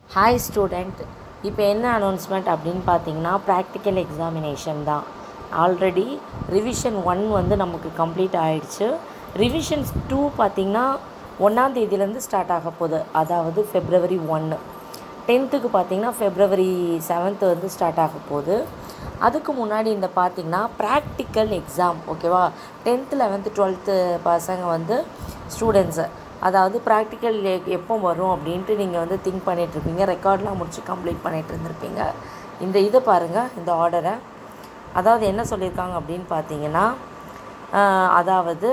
hi student இப்போ என்ன announcement அப்படின்னு பார்த்தீங்கன்னா ப்ராக்டிக்கல் எக்ஸாமினேஷன் தான் ஆல்ரெடி ரிவிஷன் ஒன் வந்து நமக்கு கம்ப்ளீட் ஆயிடுச்சு ரிவிஷன்ஸ் டூ பார்த்திங்கன்னா ஒன்றாம் தேதியிலேருந்து ஸ்டார்ட் ஆக போகுது அதாவது ஃபெப்ரவரி ஒன்று டென்த்துக்கு பார்த்தீங்கன்னா ஃபெப்ரவரி செவன்த்து வந்து ஸ்டார்ட் ஆக போகுது அதுக்கு முன்னாடி இந்த பார்த்தீங்கன்னா ப்ராக்டிக்கல் எக்ஸாம் ஓகேவா டென்த்து லெவன்த்து டுவெல்த்து பசங்க வந்து ஸ்டூடெண்ட்ஸு அதாவது ப்ராக்டிக்கல் எப்போ வரும் அப்படின்ட்டு நீங்கள் வந்து திங்க் பண்ணிகிட்ருப்பீங்க ரெக்கார்ட்லாம் முடிச்சு கம்ப்ளீட் பண்ணிகிட்டு இருந்திருப்பீங்க இந்த இதை பாருங்கள் இந்த ஆர்டரை அதாவது என்ன சொல்லியிருக்காங்க அப்படின்னு பார்த்தீங்கன்னா ஆஹ், அதாவது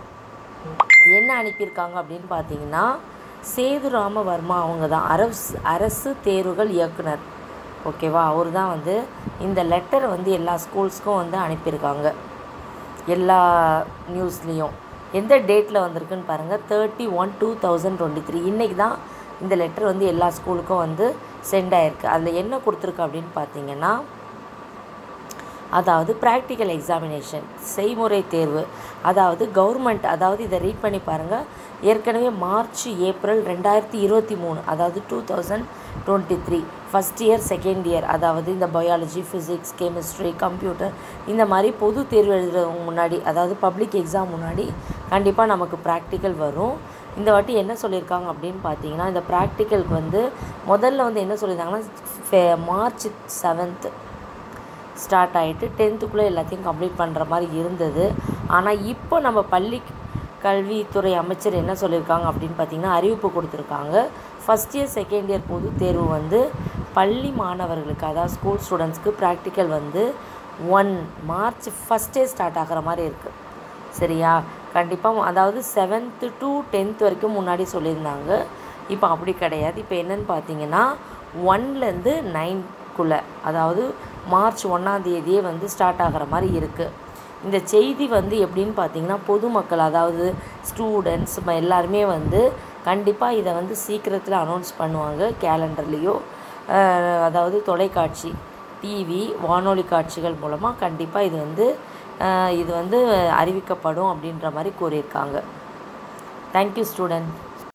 என்ன அனுப்பியிருக்காங்க அப்படின்னு பார்த்தீங்கன்னா சேது ராமவர்மா அவங்க தான் அரசு அரசு தேர்வுகள் இயக்குனர் ஓகேவா அவர் தான் வந்து இந்த லெட்டரை வந்து எல்லா ஸ்கூல்ஸ்க்கும் வந்து அனுப்பியிருக்காங்க எல்லா நியூஸ்லேயும் எந்த டேட்டில் வந்திருக்குன்னு பாருங்கள் thirty one two thousand twenty three இன்றைக்கி தான் இந்த லெட்டர் வந்து எல்லா ஸ்கூலுக்கும் வந்து சென்ட் ஆயிருக்கு அதில் என்ன கொடுத்துருக்கு அப்படின்னு பார்த்தீங்கன்னா அதாவது ப்ராக்டிக்கல் எக்ஸாமினேஷன் செய்முறை தேர்வு அதாவது கவர்மெண்ட் அதாவது இதை ரீட் பண்ணி பாருங்கள் ஏற்கனவே மார்ச் ஏப்ரல் ரெண்டாயிரத்தி இருபத்தி மூணு அதாவது two thousand twenty three first year second year அதாவது இந்த பயாலஜி ஃபிசிக்ஸ் கெமிஸ்ட்ரி கம்ப்யூட்டர் இந்த மாதிரி பொது தேர்வு எழுதுறவங்க முன்னாடி அதாவது பப்ளிக் எக்ஸாம் முன்னாடி கண்டிப்பாக நமக்கு ப்ராக்டிக்கல் வரும் இந்த வாட்டி என்ன சொல்லியிருக்காங்க அப்படின்னு பார்த்தீங்கன்னா இந்த ப்ராக்டிக்கலுக்கு வந்து முதல்ல வந்து என்ன சொல்லியிருந்தாங்கன்னா ஃபெ- மார்ச் செவன்த்து ஸ்டார்ட் ஆகிட்டு டென்த்துக்குள்ளே எல்லாத்தையும் கம்ப்ளீட் பண்ணுற மாதிரி இருந்தது ஆனால் இப்போ நம்ம பள்ளி கல்வித்துறை அமைச்சர் என்ன சொல்லியிருக்காங்க அப்படின்னு பார்த்தீங்கன்னா அறிவிப்பு கொடுத்துருக்காங்க ஃபஸ்ட் இயர் செகண்ட் இயர் பொது தேர்வு வந்து பள்ளி மாணவர்களுக்கு அதாவது ஸ்கூல் ஸ்டூடெண்ட்ஸ்க்கு ப்ராக்டிக்கல் வந்து ஒன் மார்ச் ஃபஸ்ட்டே ஸ்டார்ட் ஆகிற மாதிரி இருக்குது சரியா கண்டிப்பாக அதாவது செவன்த்து டு டென்த் வரைக்கும் முன்னாடி சொல்லியிருந்தாங்க இப்போ அப்படி கிடையாது இப்போ என்னன்னு பார்த்தீங்கன்னா ஒன்லேருந்து நைன்குள்ளே அதாவது மார்ச் ஒன்றாம் தேதியே வந்து ஸ்டார்ட் ஆகிற மாதிரி இருக்குது இந்த செய்தி வந்து எப்படின்னு பார்த்தீங்கன்னா பொதுமக்கள் அதாவது ஸ்டூடெண்ட்ஸ் எல்லாருமே வந்து கண்டிப்பாக இதை வந்து சீக்கிரத்தில் அனௌன்ஸ் பண்ணுவாங்க கேலண்டர்லேயோ அதாவது தொலைக்காட்சி டிவி வானொலி காட்சிகள் மூலமாக கண்டிப்பாக இது வந்து அஹ், இது வந்து அறிவிக்கப்படும் அப்படின்ற மாதிரி கூறியிருக்காங்க தேங்க்யூ ஸ்டூடெண்ட்